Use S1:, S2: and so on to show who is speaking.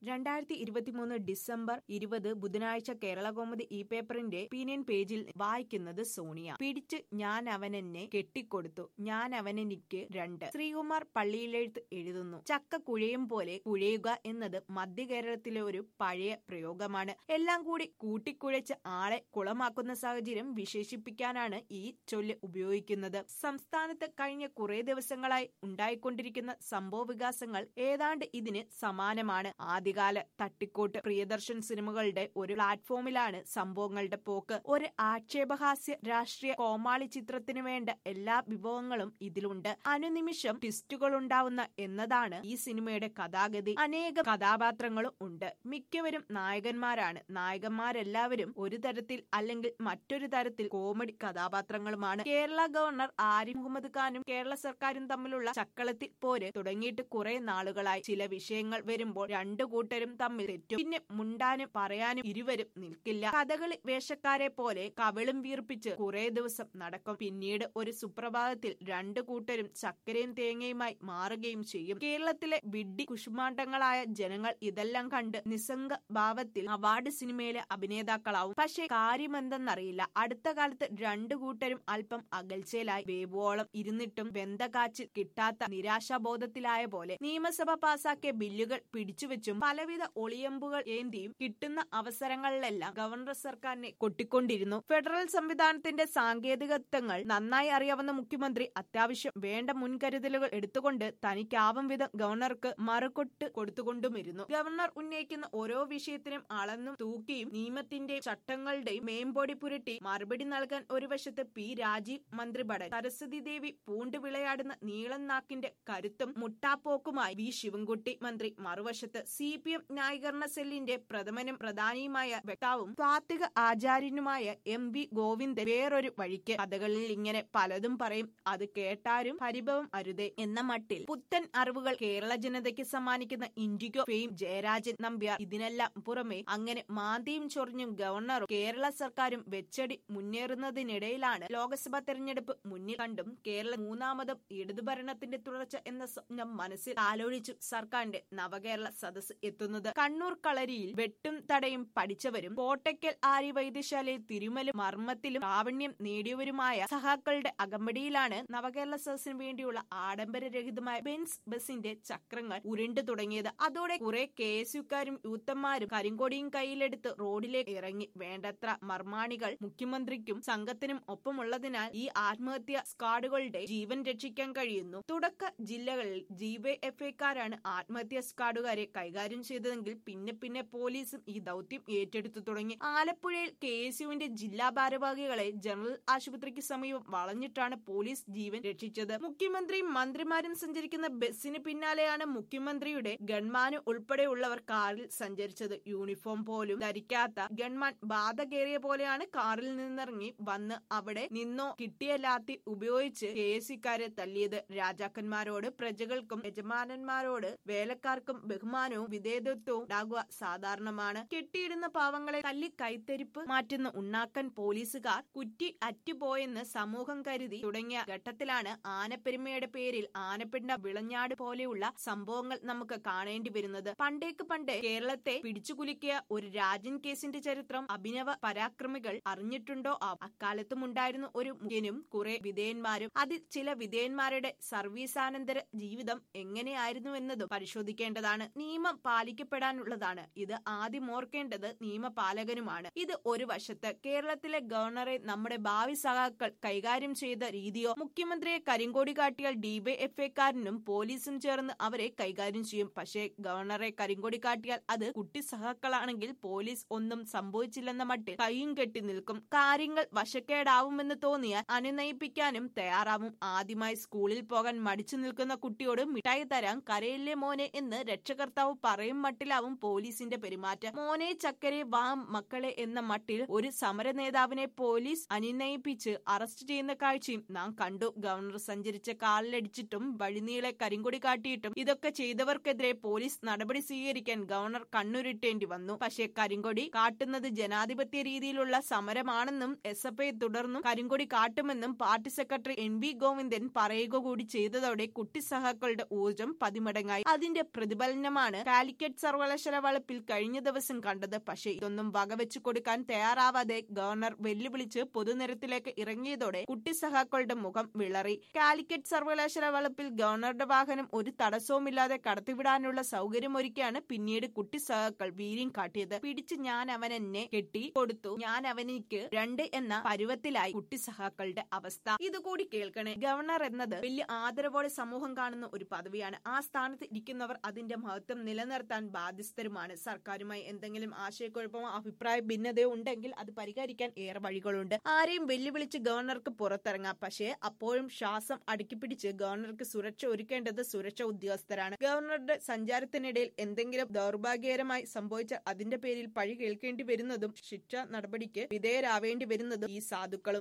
S1: രണ്ടായിരത്തി ഇരുപത്തിമൂന്ന് ഡിസംബർ ഇരുപത് ബുധനാഴ്ച കേരളകൗമുദി ഈ പേപ്പറിന്റെ ഒപ്പീനിയൻ പേജിൽ വായിക്കുന്നത് സോണിയ പിടിച്ച് ഞാൻ അവനെന്നെ കെട്ടിക്കൊടുത്തു ഞാൻ അവനെനിക്ക് രണ്ട് ശ്രീകുമാർ പള്ളിയിലെഴുത്ത് എഴുതുന്നു ചക്ക കുഴയും പോലെ കുഴയുക എന്നത് മധ്യ കേരളത്തിലെ ഒരു പഴയ പ്രയോഗമാണ് എല്ലാം കൂടി കൂട്ടിക്കുഴച്ച് ആളെ കുളമാക്കുന്ന സാഹചര്യം വിശേഷിപ്പിക്കാനാണ് ഈ ചൊല്ല് ഉപയോഗിക്കുന്നത് സംസ്ഥാനത്ത് കഴിഞ്ഞ കുറെ ദിവസങ്ങളായി ഉണ്ടായിക്കൊണ്ടിരിക്കുന്ന സംഭവ വികാസങ്ങൾ ഏതാണ്ട് ഇതിന് സമാനമാണ് ആദ്യകാല തട്ടിക്കോട്ട് പ്രിയദർശൻ സിനിമകളുടെ ഒരു പ്ലാറ്റ്ഫോമിലാണ് സംഭവങ്ങളുടെ പോക്ക് ഒരു ആക്ഷേപഹാസ്യ രാഷ്ട്രീയ കോമാളി ചിത്രത്തിന് വേണ്ട എല്ലാ വിഭവങ്ങളും ഇതിലുണ്ട് അനുനിമിഷം ട്വിസ്റ്റുകൾ ഉണ്ടാവുന്ന എന്നതാണ് ഈ സിനിമയുടെ കഥാഗതി അനേകം കഥാപാത്രങ്ങളും ഉണ്ട് മിക്കവരും നായകന്മാരാണ് നായകന്മാരെല്ലാവരും ഒരു തരത്തിൽ അല്ലെങ്കിൽ മറ്റൊരു തരത്തിൽ കോമഡി കഥാപാത്രങ്ങളുമാണ് കേരള ഗവർണർ ആരിഫ് മുഹമ്മദ് ഖാനും കേരള സർക്കാരും തമ്മിലുള്ള ചക്കളത്തിൽ പോര് തുടങ്ങിയിട്ട് കുറെ നാളുകളായി ചില വിഷയങ്ങൾ വരുമ്പോൾ രണ്ടു കൂട്ടരും തമ്മിൽ തെറ്റും പിന്നെ മുണ്ടാനും പറയാനും ഇരുവരും നിൽക്കില്ല കഥകളി വേഷക്കാരെ പോലെ കവിളും വീർപ്പിച്ച് കുറെ ദിവസം നടക്കും പിന്നീട് ഒരു സുപ്രഭാതത്തിൽ രണ്ടു കൂട്ടരും ചക്കരയും തേങ്ങയുമായി മാറുകയും ചെയ്യും കേരളത്തിലെ വിഡ്ഢി കുഷ്മാണ്ഡങ്ങളായ ജനങ്ങൾ ഇതെല്ലാം കണ്ട് നിസ്സംഗ ഭാവത്തിൽ അവാർഡ് സിനിമയിലെ അഭിനേതാക്കളാവും പക്ഷേ കാര്യമെന്തെന്നറിയില്ല അടുത്ത കാലത്ത് രണ്ടു കൂട്ടരും അല്പം അകൽച്ചയിലായി വേവോളം ഇരുന്നിട്ടും വെന്തകാച്ചിൽ കിട്ടാത്ത നിരാശാബോധത്തിലായ പോലെ നിയമസഭ പാസാക്കിയ ബില്ലുകൾ പിടിച്ചുവെച്ചും പലവിധ ഒളിയമ്പുകൾ ഏന്തിയും കിട്ടുന്ന അവസരങ്ങളിലെല്ലാം ഗവർണർ സർക്കാരിനെ കൊട്ടിക്കൊണ്ടിരുന്നു ഫെഡറൽ സംവിധാനത്തിന്റെ സാങ്കേതികത്വങ്ങൾ നന്നായി അറിയാവുന്ന മുഖ്യമന്ത്രി അത്യാവശ്യം വേണ്ട മുൻകരുതലുകൾ എടുത്തുകൊണ്ട് തനിക്കാവും വിധം ഗവർണർക്ക് മറുകൊട്ട് കൊടുത്തുകൊണ്ടുമിരുന്നു ഗവർണർ ഉന്നയിക്കുന്ന ഓരോ വിഷയത്തിനും അളന്നും തൂക്കിയും നിയമത്തിന്റെയും ചട്ടങ്ങളുടെയും മേമ്പൊടി പുരട്ടി മറുപടി നൽകാൻ ഒരു വശത്ത് പി രാജീവ് മന്ത്രിപടൻ സരസ്വതി ദേവി പൂണ്ടു വിളയാടുന്ന നീളൻ നാക്കിന്റെ കരുത്തും മുട്ടാപ്പോക്കുമായി വി ശിവൻകുട്ടി മന്ത്രി മറുവശത്ത് സി പി എം ന്യായീകരണ സെല്ലിന്റെ പ്രഥമനും പ്രധാനിയുമായ വ്യക്താവും സ്വാത്വിക ആചാര്യനുമായ എം വി ഗോവിന്ദൻ വേറൊരു വഴിക്ക് കഥകളിൽ ഇങ്ങനെ പലതും പറയും അത് കേട്ടാരും പരിഭവം അരുതേ എന്ന മട്ടിൽ പുത്തൻ അറിവുകൾ കേരള ജനതയ്ക്ക് സമ്മാനിക്കുന്ന ഇൻഡിഗോ ഫെയിം ജയരാജൻ നമ്പ്യാർ ഇതിനെല്ലാം പുറമെ അങ്ങനെ മാന്തിയും ചൊറിഞ്ഞും ഗവർണറും കേരള സർക്കാരും വെച്ചടി മുന്നേറുന്നതിനിടയിലാണ് ലോക്സഭാ തെരഞ്ഞെടുപ്പ് മുന്നിൽ കണ്ടും കേരള മൂന്നാമതും ഇടതുഭരണത്തിന്റെ തുടർച്ച എന്ന സ്വപ്നം മനസ്സിൽ ആലോചിച്ചും സർക്കാരിന്റെ നവകേരള സദസ് എത്തുന്നത് കണ്ണൂർ കളരിയിൽ വെട്ടും തടയും പഠിച്ചവരും കോട്ടയ്ക്കൽ ആര്യ വൈദ്യശാലയിൽ തിരുമലും മർമ്മത്തിലും പ്രാവണ്യം നേടിയവരുമായ സഹാക്കളുടെ അകമ്പടിയിലാണ് നവകേരള സദസ്സിന് വേണ്ടിയുള്ള ആഡംബരരഹിതമായ ബെൻസ് ബസിന്റെ ചക്രങ്ങൾ ഉരുണ്ടു തുടങ്ങിയത് അതോടെ കുറെ കെ എസ് യുക്കാരും യൂത്തന്മാരും കരിങ്കോടിയും കയ്യിലെടുത്ത് റോഡിലേക്ക് ഇറങ്ങി വേണ്ടത്ര മർമാണികൾ മുഖ്യമന്ത്രിക്കും സംഘത്തിനും ഒപ്പമുള്ളതിനാൽ ഈ ആത്മഹത്യ സ്ക്വാഡുകളുടെ ജീവൻ രക്ഷിക്കാൻ കഴിയുന്നു തുടക്ക ജില്ലകളിൽ ജിവൈഎഫ്ഐക്കാരാണ് ആത്മഹത്യ സ്ക്വാഡുകാരെ കൈകാര്യം ചെയ്തതെങ്കിൽ പിന്നെ പിന്നെ പോലീസും ഈ ദൗത്യം ഏറ്റെടുത്തു തുടങ്ങി ആലപ്പുഴയിൽ കെ എസ് യുവിന്റെ ജില്ലാ ഭാരവാഹികളെ ജനറൽ ആശുപത്രിക്ക് സമീപം വളഞ്ഞിട്ടാണ് പോലീസ് ജീവൻ രക്ഷിച്ചത് മുഖ്യമന്ത്രിയും മന്ത്രിമാരും സഞ്ചരിക്കുന്ന ബസ്സിന് പിന്നാലെയാണ് മുഖ്യമന്ത്രിയുടെ ഗൺമാന് ഉൾപ്പെടെയുള്ളവർ കാറിൽ സഞ്ചരിച്ചത് യൂണിഫോം പോലും ധരിക്കാത്ത ഗൺമാൻ ബാധകേറിയ പോലെയാണ് കാറിൽ നിന്നിറങ്ങി വന്ന് അവിടെ നിന്നോ കിട്ടിയ ലാത്തി ഉപയോഗിച്ച് കെ എസ് ഇക്കാരെ തല്ലിയത് രാജാക്കന്മാരോട് പ്രജകൾക്കും യജമാനന്മാരോട് വേലക്കാർക്കും ബഹുമാനവും വിധേയത്വവും ഉണ്ടാകുക സാധാരണമാണ് കെട്ടിയിടുന്ന പാവങ്ങളെ തല്ലി കൈത്തരിപ്പ് മാറ്റുന്ന ഉണ്ണാക്കൻ പോലീസുകാർ കുറ്റി അറ്റുപോയെന്ന് സമൂഹം കരുതി തുടങ്ങിയ ഘട്ടത്തിലാണ് ആനപ്പെരുമയുടെ പേരിൽ ആനപ്പിണ്ട വിളഞ്ഞാട് പോലെയുള്ള സംഭവങ്ങൾ നമുക്ക് കാണേണ്ടി വരുന്നത് പണ്ടേക്ക് പണ്ട് കേരളത്തെ പിടിച്ചുകുലുക്കിയ ഒരു രാജൻ കേസിന്റെ ചരിത്രം അഭിനവ പരാക്രമികൾ അറിഞ്ഞിട്ടുണ്ടോ അക്കാലത്തും ഉണ്ടായിരുന്നു ഒരു മുഖ്യനും കുറെ വിധേയന്മാരും അതിൽ ചില വിധേയന്മാരുടെ സർവീസാനന്തര ജീവിതം എങ്ങനെയായിരുന്നുവെന്നതും പരിശോധിക്കേണ്ടതാണ് നിയമം പാലിക്കപ്പെടാനുള്ളതാണ് ഇത് ആദ്യം ഓർക്കേണ്ടത് നിയമപാലകനുമാണ് ഇത് ഒരു വശത്ത് കേരളത്തിലെ ഗവർണറെ നമ്മുടെ ഭാവി സഹാക്കൾ കൈകാര്യം ചെയ്ത രീതിയോ മുഖ്യമന്ത്രിയെ കരിങ്കോടി കാട്ടിയാൽ ഡിവൈഎഫ്ഐക്കാരനും പോലീസും ചേർന്ന് അവരെ കൈകാര്യം ചെയ്യും പക്ഷേ ഗവർണറെ കരിങ്കോടി കാട്ടിയാൽ അത് കുട്ടി സഹാക്കളാണെങ്കിൽ പോലീസ് ഒന്നും സംഭവിച്ചില്ലെന്ന മട്ടിൽ കൈയും കെട്ടി നിൽക്കും കാര്യങ്ങൾ വശക്കേടാവുമെന്ന് തോന്നിയാൽ അനുനയിപ്പിക്കാനും തയ്യാറാവും ആദ്യമായി സ്കൂളിൽ പോകാൻ മടിച്ചു നിൽക്കുന്ന കുട്ടിയോട് മിഠായി തരാൻ കരയില്ലേ മോനെ എന്ന് രക്ഷകർത്താവ് പറയും മട്ടിലാവും പോലീസിന്റെ പെരുമാറ്റം മോനെ ചക്കരെ വാ മക്കളെ എന്ന മട്ടിൽ ഒരു സമര നേതാവിനെ പോലീസ് അനുനയിപ്പിച്ച് അറസ്റ്റ് ചെയ്യുന്ന കാഴ്ചയും നാം കണ്ടു ഗവർണർ സഞ്ചരിച്ച കാലിലടിച്ചിട്ടും വഴിനീളെ കരിങ്കൊടി കാട്ടിയിട്ടും ഇതൊക്കെ ചെയ്തവർക്കെതിരെ പോലീസ് നടപടി സ്വീകരിക്കാൻ ഗവർണർ കണ്ണുരുട്ടേണ്ടി വന്നു പക്ഷേ കരിങ്കൊടി കാട്ടുന്നത് ജനാധിപത്യ രീതിയിലുള്ള സമരമാണെന്നും എസ് എഫ് ഐ തുടർന്നും കരിങ്കൊടി കാട്ടുമെന്നും party secretary N V Govindan പറയുക കൂടി ചെയ്തതോടെ കുട്ടി സഹാക്കളുടെ ഊർജം പതിമടങ്ങായി അതിന്റെ പ്രതിഫലനമാണ് കാലി കാലിക്കറ്റ് സർവകലാശാല വളപ്പിൽ കഴിഞ്ഞ ദിവസം കണ്ടത് പക്ഷേ ഇതൊന്നും വകവെച്ചു കൊടുക്കാൻ തയ്യാറാവാതെ ഗവർണർ വെല്ലുവിളിച്ച് പൊതുനിരത്തിലേക്ക് ഇറങ്ങിയതോടെ കുട്ടി സഹാക്കളുടെ മുഖം വിളറി കാലിക്കറ്റ് സർവകലാശാല വളപ്പിൽ ഗവർണറുടെ വാഹനം ഒരു തടസ്സവുമില്ലാതെ കടത്തിവിടാനുള്ള സൗകര്യമൊരുക്കിയാണ് പിന്നീട് കുട്ടി സഹാക്കൾ വീര്യം കാട്ടിയത് പിടിച്ച് ഞാൻ അവൻ എന്നെ കെട്ടി കൊടുത്തു ഞാൻ അവനിക്ക് രണ്ട് എന്ന പരുവത്തിലായി കുട്ടി സഹാക്കളുടെ അവസ്ഥ ഇതുകൂടി കേൾക്കണേ ഗവർണർ എന്നത് വലിയ ആദരവോടെ സമൂഹം കാണുന്ന ഒരു പദവിയാണ് ആ സ്ഥാനത്ത് ഇരിക്കുന്നവർ അതിന്റെ മഹത്വം നിലനിർത്താൻ ബാധ്യസ്ഥരുമാണ് സർക്കാരുമായി എന്തെങ്കിലും ആശയക്കുഴപ്പമോ അഭിപ്രായ ഭിന്നതയോ ഉണ്ടെങ്കിൽ അത് പരിഹരിക്കാൻ ഏറെ വഴികളുണ്ട് ആരെയും വെല്ലുവിളിച്ച് ഗവർണർക്ക് പുറത്തിറങ്ങാം പക്ഷേ അപ്പോഴും ശ്വാസം അടുക്കിപ്പിടിച്ച് ഗവർണർക്ക് സുരക്ഷ ഒരുക്കേണ്ടത് സുരക്ഷാ ഉദ്യോഗസ്ഥരാണ് ഗവർണറുടെ സഞ്ചാരത്തിനിടയിൽ എന്തെങ്കിലും ദൗർഭാഗ്യകരമായി സംഭവിച്ചാൽ അതിന്റെ പേരിൽ പഴി കേൾക്കേണ്ടി വരുന്നതും ശിക്ഷ നടപടിക്ക് വിധേയരാവേണ്ടി വരുന്നതും ഈ സാധുക്കളും